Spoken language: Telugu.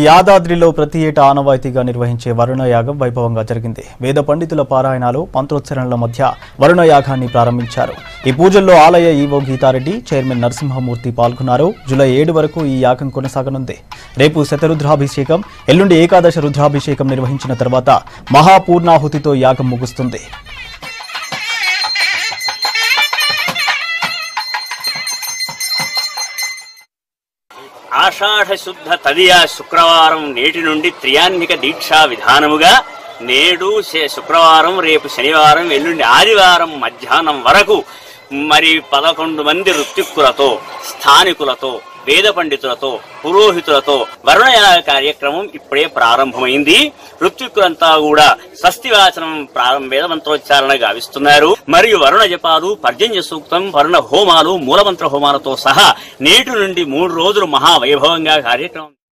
యాదాద్రిలో ప్రతి ఏటా ఆనవాయితీగా నిర్వహించే వరుణ యాగం వైభవంగా జరిగింది వేద పండితుల పారాయణాలు మంత్రోచ్చరణల మధ్య వరుణ యాగాన్ని ప్రారంభించారు ఈ పూజల్లో ఆలయ ఈవో గీతారెడ్డి చైర్మన్ నరసింహమూర్తి పాల్గొన్నారు జూలై ఏడు వరకు ఈ యాగం కొనసాగనుంది రేపు శతరుద్రాభిషేకం ఎల్లుండి ఏకాదశ రుద్రాభిషేకం నిర్వహించిన తర్వాత మహాపూర్ణాహుతితో యాగం ముగుస్తుంది ఆషాఢ శుద్ధ తదియ శుక్రవారం నేటి నుండి త్రియాన్నిక దీక్షా విధానముగా నేడు శే- శుక్రవారం రేపు శనివారం ఎల్లుండి ఆదివారం మధ్యాహ్నం వరకు మరి పదకొండు మంది ఋత్విక్కులతో స్థానికులతో వేద పండితులతో పురోహితులతో వరుణయాగ కార్యక్రమం ఇప్పుడే ప్రారంభమైంది ఋత్విక్కులంతా కూడా స్వస్తివాచనం ప్రారంభ వేద మంత్రోచ్చారణ గావిస్తున్నారు మరియు వరుణ జపాలు పర్జన్య సూక్తం వరుణ హోమాలు మూలమంత్ర హోమాలతో సహా నేటి నుండి మూడు రోజులు మహావైభవంగా కార్యక్రమం